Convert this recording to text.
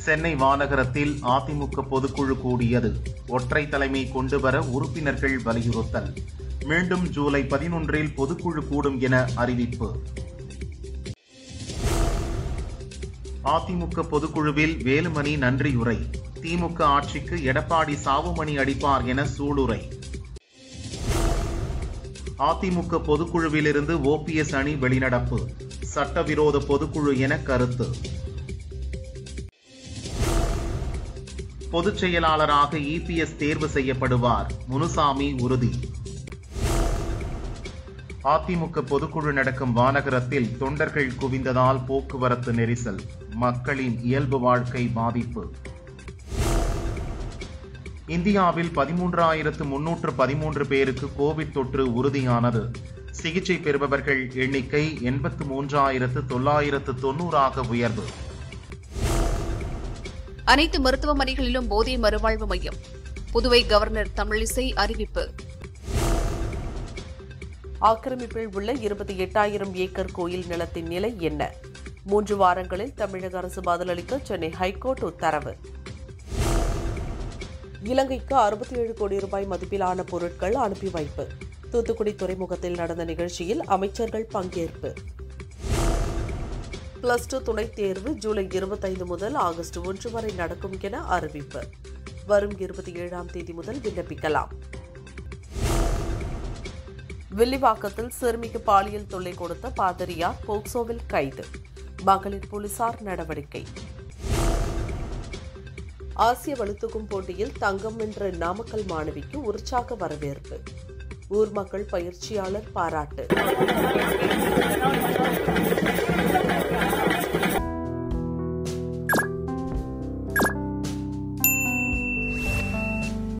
சென்னை மாநகரத்தில் அதிமுக பொதுக்குழு கூடியது ஒற்றை தலைமை கொண்டுவர உறுப்பினர்கள் வலியுறுத்தல் மீண்டும் ஜூலை பதினொன்றில் பொதுக்குழு கூடும் என அறிவிப்பு அதிமுக பொதுக்குழுவில் வேலுமணி நன்றியுரை திமுக ஆட்சிக்கு எடப்பாடி சாவுமணி அடிப்பார் என சூளுரை அதிமுக பொதுக்குழுவிலிருந்து ஓபிஎஸ் அணி வெளிநடப்பு சட்டவிரோத பொதுக்குழு என கருத்து பொதுச் செயலாளராக இபிஎஸ் தேர்வு செய்யப்படுவார் முனுசாமி உறுதி அதிமுக பொதுக்குழு நடக்கும் மாநகரத்தில் தொண்டர்கள் குவிந்ததால் போக்குவரத்து நெரிசல் மக்களின் இயல்பு வாழ்க்கை பாதிப்பு இந்தியாவில் பதிமூன்றாயிரத்து முன்னூற்று பதிமூன்று பேருக்கு கோவிட் தொற்று உறுதியானது சிகிச்சை பெறுபவர்கள் எண்ணிக்கை எண்பத்து மூன்றாயிரத்து தொள்ளாயிரத்து தொன்னூறாக உயர்வு அனைத்து மருத்துவமனைகளிலும் போதை மறுவாழ்வு மையம் புதுவை கவர்னர் தமிழிசை அறிவிப்பு ஆக்கிரமிப்பில் உள்ள இருபத்தி எட்டாயிரம் ஏக்கர் கோயில் நிலத்தின் நிலை என்ன மூன்று வாரங்களில் தமிழக அரசு பதிலளிக்க சென்னை ஹைகோர்ட் உத்தரவு இலங்கைக்கு அறுபத்தி ஏழு கோடி ரூபாய் மதிப்பிலான பொருட்கள் அனுப்பி வைப்பு தூத்துக்குடி துறைமுகத்தில் நடந்த நிகழ்ச்சியில் அமைச்சர்கள் பங்கேற்பு பிளஸ் டூ துணைத் தேர்வு ஜூலை இருபத்தைந்து முதல் ஆகஸ்ட் ஒன்று வரை நடக்கும் என அறிவிப்பு வரும் இருபத்தி ஏழாம் தேதி முதல் விண்ணப்பிக்கலாம் வில்லிவாக்கத்தில் சிறுமிக்கு பாலியல் தொல்லை கொடுத்த பாதிரியார் போக்சோவில் கைது மகளிர் போலீசார் நடவடிக்கை ஆசிய வலுத்தூக்கும் போட்டியில் தங்கம் வென்ற நாமக்கல் மாணவிக்கு உற்சாக வரவேற்பு ஊர் மக்கள் பயிற்சியாளர் பாராட்டு